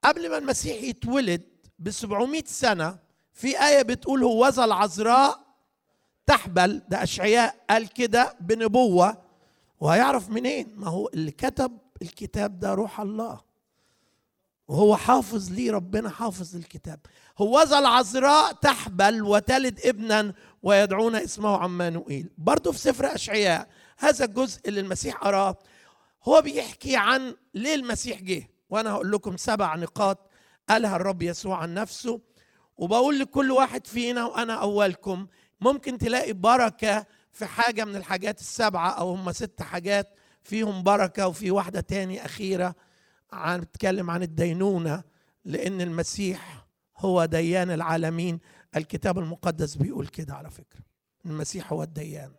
قبل ما المسيح يتولد ب 700 سنة في آية بتقول هوذا العذراء تحبل ده أشعياء قال كده بنبوة وهيعرف منين ما هو اللي كتب الكتاب ده روح الله وهو حافظ ليه ربنا حافظ الكتاب هوذا العذراء تحبل وتلد ابنا ويدعون اسمه عمانوئيل برضه في سفر أشعياء هذا الجزء اللي المسيح قراه هو بيحكي عن ليه المسيح جه وانا هقول لكم سبع نقاط قالها الرب يسوع عن نفسه وبقول لكل واحد فينا وانا اولكم ممكن تلاقي بركه في حاجه من الحاجات السبعه او هم ست حاجات فيهم بركه وفي واحده تاني اخيره عن بتتكلم عن الدينونه لان المسيح هو ديان العالمين الكتاب المقدس بيقول كده على فكره المسيح هو الديان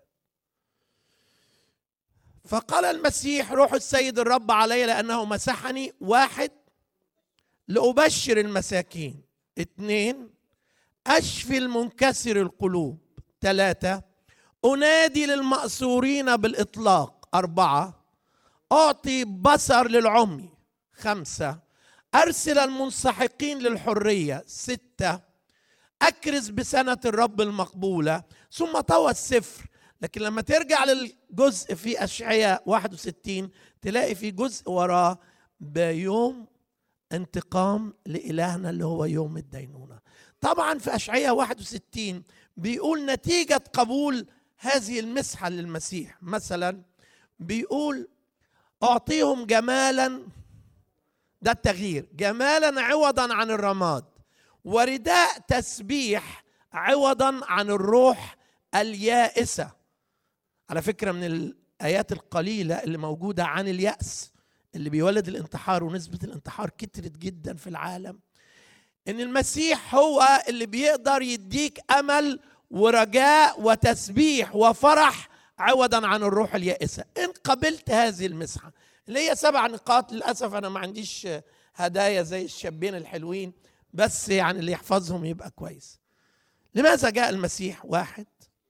فقال المسيح روح السيد الرب علي لأنه مسحني واحد لأبشر المساكين اثنين أشفي المنكسر القلوب ثلاثة أنادي للمأسورين بالإطلاق أربعة أعطي بصر للعمي خمسة أرسل المنسحقين للحرية ستة أكرز بسنة الرب المقبولة ثم طوى السفر لكن لما ترجع للجزء في أشعياء 61 تلاقي في جزء وراه بيوم انتقام لإلهنا اللي هو يوم الدينونة طبعا في أشعياء 61 بيقول نتيجة قبول هذه المسحة للمسيح مثلا بيقول أعطيهم جمالا ده التغيير جمالا عوضا عن الرماد ورداء تسبيح عوضا عن الروح اليائسه على فكره من الايات القليله اللي موجوده عن الياس اللي بيولد الانتحار ونسبه الانتحار كترت جدا في العالم ان المسيح هو اللي بيقدر يديك امل ورجاء وتسبيح وفرح عوضا عن الروح اليائسه ان قبلت هذه المسحه اللي هي سبع نقاط للاسف انا ما عنديش هدايا زي الشابين الحلوين بس يعني اللي يحفظهم يبقى كويس لماذا جاء المسيح واحد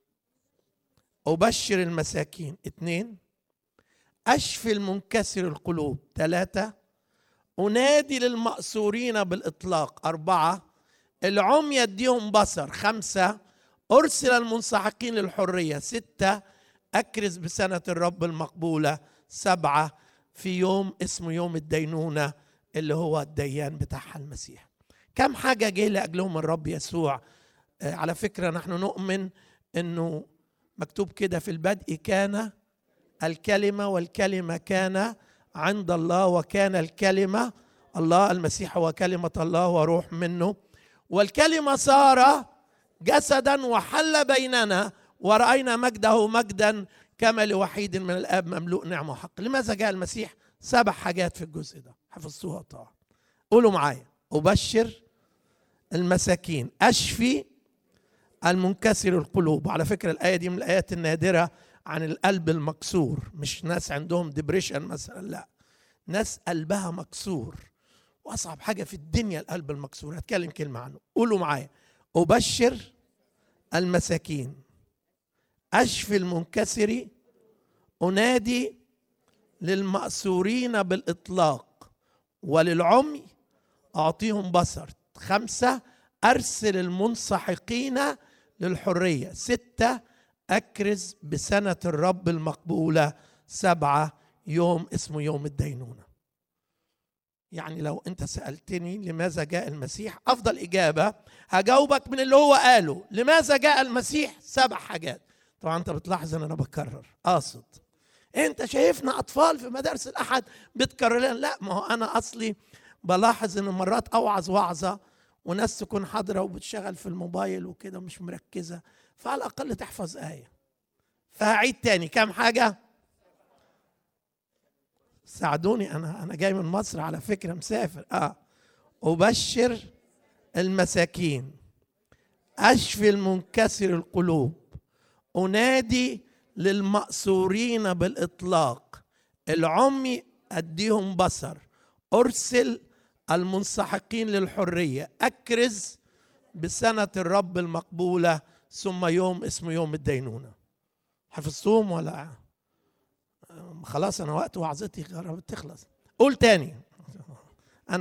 أبشر المساكين اثنين أشفي المنكسر القلوب ثلاثة أنادي للمأسورين بالإطلاق أربعة العمي يديهم بصر خمسة أرسل المنسحقين للحرية ستة أكرز بسنة الرب المقبولة سبعة في يوم اسمه يوم الدينونة اللي هو الديان بتاعها المسيح كم حاجة جه لأجلهم الرب يسوع آه على فكرة نحن نؤمن أنه مكتوب كده في البدء كان الكلمة والكلمة كان عند الله وكان الكلمة الله المسيح هو كلمة الله وروح منه والكلمة صار جسدا وحل بيننا ورأينا مجده مجدا كما لوحيد من الآب مملوء نعمة وحق لماذا جاء المسيح سبع حاجات في الجزء ده حفظتوها طبعا قولوا معايا أبشر المساكين أشفي المنكسر القلوب وعلى فكرة الآية دي من الآيات النادرة عن القلب المكسور مش ناس عندهم ديبريشن مثلا لا ناس قلبها مكسور وأصعب حاجة في الدنيا القلب المكسور هتكلم كلمة عنه قولوا معايا أبشر المساكين أشفي المنكسر أنادي للمأسورين بالإطلاق وللعمي أعطيهم بصر خمسة أرسل المنسحقين للحرية ستة أكرز بسنة الرب المقبولة سبعة يوم اسمه يوم الدينونة يعني لو أنت سألتني لماذا جاء المسيح أفضل إجابة هجاوبك من اللي هو قاله لماذا جاء المسيح سبع حاجات طبعا أنت بتلاحظ أن أنا بكرر قاصد أنت شايفنا أطفال في مدارس الأحد بتكرر لنا لا ما هو أنا أصلي بلاحظ أن مرات أوعظ وعظة وناس تكون حاضرة وبتشغل في الموبايل وكده مش مركزة فعلى الأقل تحفظ آية فهعيد تاني كام حاجة ساعدوني أنا أنا جاي من مصر على فكرة مسافر آه أبشر المساكين أشفي المنكسر القلوب أنادي للمأسورين بالإطلاق العمي أديهم بصر أرسل المنسحقين للحرية أكرز بسنة الرب المقبولة ثم يوم اسمه يوم الدينونة حفظتهم ولا خلاص أنا وقت وعظتي قربت تخلص قول تاني